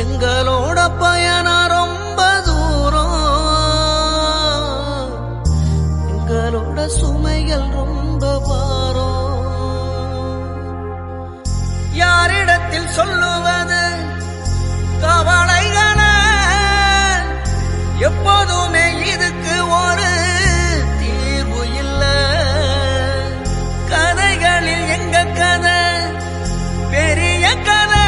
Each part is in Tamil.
எங்களோட பயணம் ரொம்ப தூரம் எங்களோட சுமைகள் ரொம்ப பாரம் யாரிடத்தில் சொல்லுவது கவலைகளை எப்போதுமே இதுக்கு ஒரு தீர்வு இல்ல கதைகளில் எங்க கதை பெரிய கதை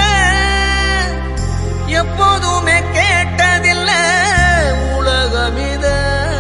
எப்போதுமே கேட்டதில்ல உலகம் இத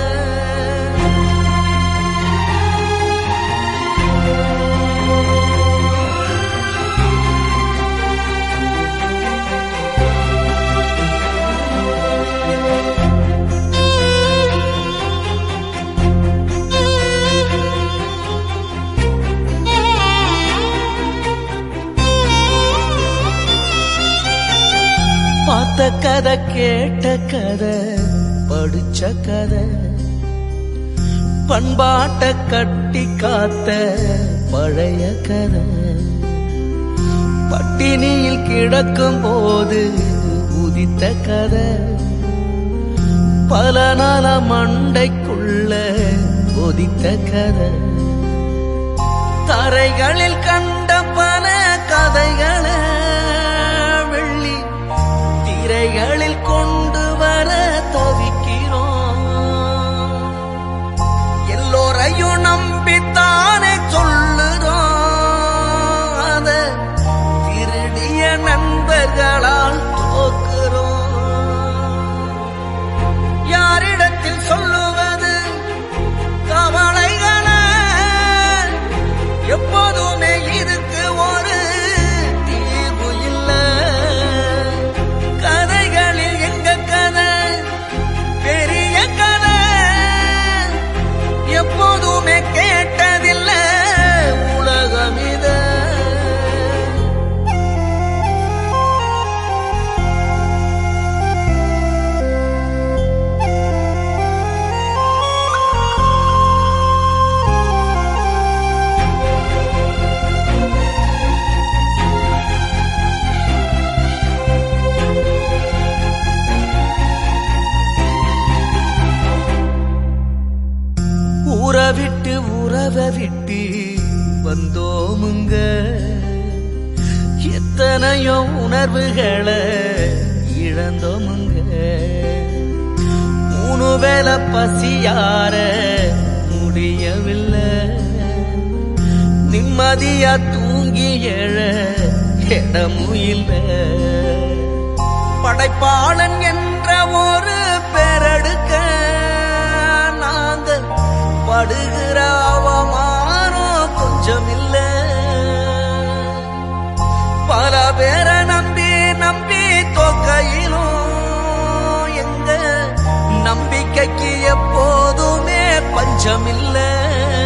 பார்த்த கதை கேட்ட கதை படிச்ச கதை பண்பாட்ட கட்டி காத்த பழைய கதை பட்டினியில் கிடக்கும் போது உதித்த கதை பல நாள மண்டைக்குள்ள ஒதித்த கதை தரைகளில் கண்ட பல கதைகளை வெள்ளி திரைகளில் கொண்டு வர தவிக்கிறோம் எல்லோரையும் நம்பித்தானே சொல்லுறோம் அத திருடிய நண்பர்களால் தோக்குறோம் யாரிடத்தில் சொல்லுவது கவலைகளை எப்போதுமே இதுக்கு ஒரு தீர்வு இல்ல கதைகளில் எங்க கதை பெரிய கதை எப்போதுமே கேட்டதில்ல உலகம் இத ஊரை விட்டு உறவை விட்டு வந்தோமுங்க எத்தனையோ உணர்வுகளை இழந்தோமுங்க மூணு வேளை பசியார முடியவில்லை நிம்மதியா தூங்கி எழ இடமும் இல்லை படைப்பாளன் என்ற ஒரு பெறடுக்க நாங்க படுகிற அவமானம் கொஞ்சம் இல்ல பல பேரை நம்பி நம்பி தோக்கையிலும் எங்க நம்பிக்கைக்கு எப்போதுமே பஞ்சம் இல்லை